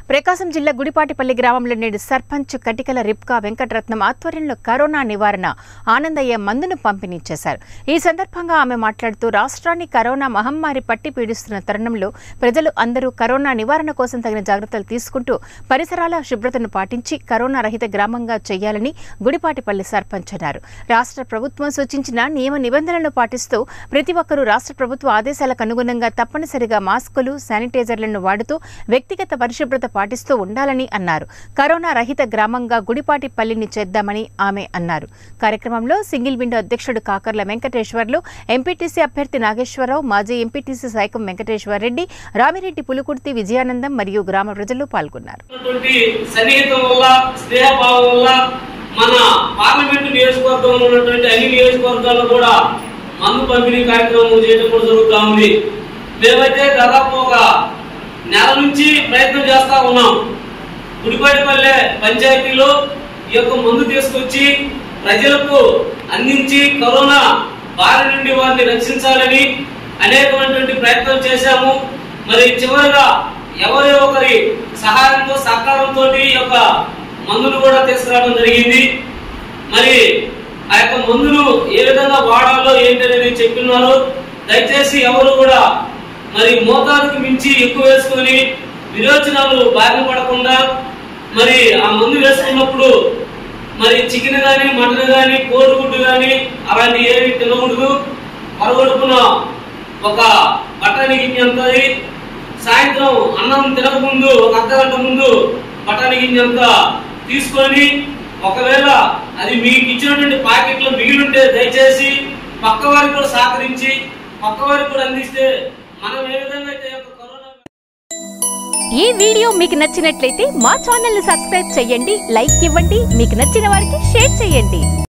ప్రకాశం జిల్లా గుడిపాటిపల్లి గ్రామంలో నేడు సర్పంచ్ కటికల రిప్కా వెంకటరత్నం ఆధ్వర్యంలో కరోనా నివారణ ఆనందయ్య మందును పంపిణీ చేశారు ఈ సందర్భంగా ఆమె మాట్లాడుతూ రాష్ట్రాన్ని కరోనా మహమ్మారి పట్టి పీడిస్తున్న తరుణంలో ప్రజలు అందరూ కరోనా నివారణ కోసం తగిన జాగ్రత్తలు తీసుకుంటూ పరిసరాల శుభ్రతను పాటించి కరోనా రహిత గ్రామంగా చేయాలని గుడిపాటిపల్లి సర్పంచ్ అన్నారు రాష్ట్ర ప్రభుత్వం సూచించిన నియమ నిబంధనలను పాటిస్తూ ప్రతి ఒక్కరూ రాష్ట్ర ప్రభుత్వ ఆదేశాలకు అనుగుణంగా తప్పనిసరిగా మాస్కులు శానిటైజర్లను వాడుతూ వ్యక్తిగత పరిశుభ్రత పాటిస్తూ ఉండాలని అన్నారు కరోనా రహిత గ్రామంగా గుడిపాటిపల్లిని చేద్దామని ఆమె అన్నారు కార్యక్రమంలో సింగిల్ విండో అధ్యక్షుడు కాకర్ల వెంకటేశ్వర్లు ఎంపీటీసీ అభ్యర్థి నాగేశ్వరరావు మాజీ ఎంపీటీసీ సైకం వెంకటేశ్వర రెడ్డి రామిరెడ్డి పులుకుర్తి విజయానందం మరియు గ్రామ ప్రజలు పాల్గొన్నారు ఉన్నటువంటి సన్నిహితం వల్ల స్నేహభావం వల్ల మన పార్లమెంటు నియోజకవర్గంలో ఉన్నటువంటి అన్ని నియోజకవర్గాల్లో కూడా మందు పంపిణీ కార్యక్రమం చేయడం కూడా జరుగుతూ ఉంది మేమైతే దాదాపు ఒక నెల నుంచి ప్రయత్నం చేస్తా ఉన్నాం గుడిపాటిపల్లె పంచాయతీలో ఈ యొక్క మందు తీసుకొచ్చి ప్రజలకు అందించి కరోనా బారి నుండి వారిని రక్షించాలని అనేకమైనటువంటి ప్రయత్నం చేశాము మరి చివరిగా ఎవరి ఒకరి సహాయంతో సహకారంతో ఈ యొక్క మందును కూడా తీసుకురావడం జరిగింది మరి ఆ యొక్క మందును ఏ విధంగా వాడాలో ఏంటనేది చెప్పినారు దయచేసి ఎవరు కూడా మరి మోతాదుకు మించి ఎక్కువ వేసుకొని విరోచనాలు బారిన పడకుండా మరి ఆ మందు వేసుకున్నప్పుడు మరి చికెన్ కానీ మటన్ కానీ కోడిగుడ్డు కానీ అలాంటి ఏమి తినకూడదు మరొకడుకున్న ఒక బఠానీ గింజ అంతది సాయంత్రం అన్నం తినక ముందు ఒక అర్ధ గంట ముందు బఠానీ గింజ అంతా తీసుకొని ఒకవేళ అది మీకు ఇచ్చినటువంటి ప్యాకెట్లో మిగిలింటే దయచేసి పక్క వారికి కూడా సహకరించి పక్క వారికి కూడా అందిస్తే మనం ఏ విధంగా అయితే ఈ యొక్క కరోనా ఈ వీడియో మీకు నచ్చినట్లయితే మా ఛానల్ ని సబ్స్క్రైబ్ చేయండి లైక్ ఇవ్వండి మీకు నచ్చిన వారికి షేర్ చేయండి